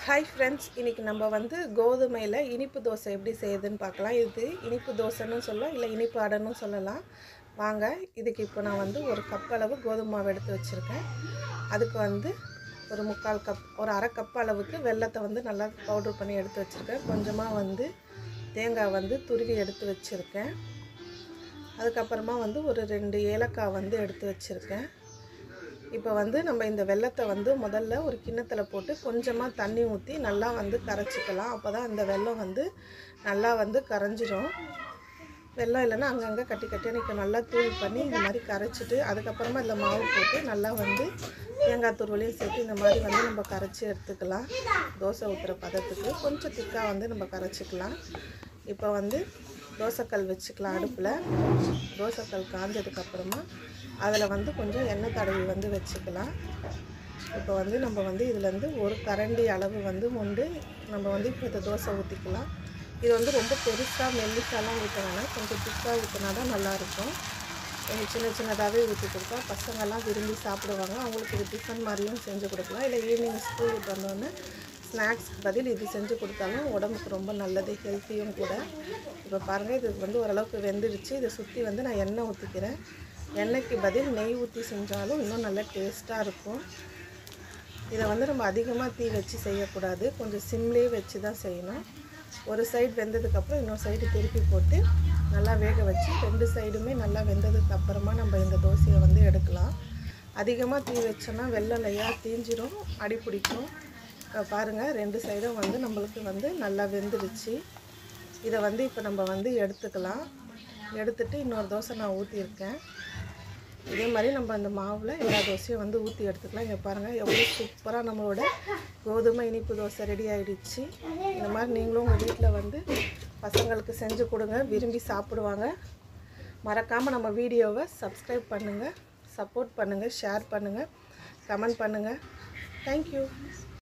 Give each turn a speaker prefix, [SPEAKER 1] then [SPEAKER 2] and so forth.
[SPEAKER 1] hi friends இன்றைக்கி நம்ம வந்து கோதுமையில் இனிப்பு தோசை எப்படி செய்யுதுன்னு பார்க்கலாம் இது இனிப்பு தோசைன்னு சொல்லலாம் இல்லை இனிப்பு அடைன்னு சொல்லலாம் வாங்க இதுக்கு இப்போ நான் வந்து ஒரு கப் அளவு கோதுமை மாவு எடுத்து வச்சுருக்கேன் அதுக்கு வந்து ஒரு முக்கால் கப் ஒரு அரை கப் அளவுக்கு வெல்லத்தை வந்து நல்லா பவுட்ரு பண்ணி எடுத்து வச்சுருக்கேன் கொஞ்சமாக வந்து தேங்காய் வந்து துருவி எடுத்து வச்சுருக்கேன் அதுக்கப்புறமா வந்து ஒரு ரெண்டு ஏலக்காய் வந்து எடுத்து வச்சுருக்கேன் இப்போ வந்து நம்ம இந்த வெல்லத்தை வந்து முதல்ல ஒரு கிண்ணத்தில் போட்டு கொஞ்சமாக தண்ணி ஊற்றி நல்லா வந்து கரைச்சிக்கலாம் அப்போ தான் இந்த வெல்லம் வந்து நல்லா வந்து கரைஞ்சிரும் வெல்லம் இல்லைன்னா அங்கங்கே கட்டி கட்டி எனக்கு நல்லா தூள் பண்ணி இந்த மாதிரி கரைச்சிட்டு அதுக்கப்புறமா இதில் மாவு போட்டு நல்லா வந்து தேங்காய் துருவலையும் சேர்த்து இந்த மாதிரி வந்து நம்ம கரைச்சி எடுத்துக்கலாம் தோசை ஊற்றுற பதத்துக்கு கொஞ்சம் திக்காக வந்து நம்ம கரைச்சிக்கலாம் இப்போ வந்து தோசைக்கல் வச்சுக்கலாம் அடுப்பில் தோசைக்கல் காஞ்சதுக்கப்புறமா அதில் வந்து கொஞ்சம் எண்ணெய் தடவி வந்து வச்சுக்கலாம் இப்போ வந்து நம்ம வந்து இதுலேருந்து ஒரு கரண்டி அளவு வந்து உண்டு நம்ம வந்து இப்போ இந்த தோசை ஊற்றிக்கலாம் இது வந்து ரொம்ப பெருசாக மெல்லிசாலாம் ஊற்ற வேணாம் கொஞ்சம் திக்காக ஊற்றினா தான் நல்லாயிருக்கும் கொஞ்சம் சின்ன சின்னதாகவே ஊற்றி கொடுத்தா பசங்கள்லாம் விரும்பி சாப்பிடுவாங்க அவங்களுக்கு இது டிஃபன் மாதிரியும் செஞ்சு கொடுக்கலாம் இல்லை ஈவினிங் ஸ்கூல் விட்டு வந்தோடனே ஸ்நாக்ஸ்க்கு பதில் இது செஞ்சு கொடுத்தாலும் உடம்புக்கு ரொம்ப நல்லது ஹெல்த்தியும் கூட இப்போ பாருங்கள் இது வந்து ஓரளவுக்கு வெந்துடுச்சு இதை சுற்றி வந்து நான் எண்ணெய் ஊற்றிக்கிறேன் எண்ணெய்க்கு பதில் நெய் ஊற்றி செஞ்சாலும் இன்னும் நல்ல டேஸ்ட்டாக இருக்கும் இதை வந்து நம்ம அதிகமாக தீ வச்சு செய்யக்கூடாது கொஞ்சம் சிம்லேயே வச்சு தான் செய்யணும் ஒரு சைடு வெந்ததுக்கப்புறம் இன்னொரு சைடு திருப்பி போட்டு நல்லா வேக வச்சு ரெண்டு சைடுமே நல்லா வெந்ததுக்கு அப்புறமா நம்ம இந்த தோசையை வந்து எடுக்கலாம் அதிகமாக தீ வச்சோன்னா வெள்ளம் நெய்யாக தீஞ்சிரும் அடி பிடிக்கும் பாருங்கள் ரெண்டு சைடும் வந்து நம்மளுக்கு வந்து நல்லா வெந்துடுச்சு இதை வந்து இப்போ நம்ம வந்து எடுத்துக்கலாம் எடுத்துட்டு இன்னொரு தோசை நான் ஊற்றியிருக்கேன் இதே மாதிரி நம்ம அந்த மாவில் எல்லா தோசையும் வந்து ஊற்றி எடுத்துக்கலாம் இங்கே பாருங்கள் எவ்வளோ சூப்பராக நம்மளோட கோதுமை இனிப்பு தோசை ரெடி ஆகிடுச்சு இந்த மாதிரி நீங்களும் உங்கள் வீட்டில் வந்து பசங்களுக்கு செஞ்சு கொடுங்க விரும்பி சாப்பிடுவாங்க மறக்காமல் நம்ம வீடியோவை சப்ஸ்கிரைப் பண்ணுங்கள் சப்போர்ட் பண்ணுங்கள் ஷேர் பண்ணுங்கள் கமெண்ட் பண்ணுங்கள் தேங்க்யூ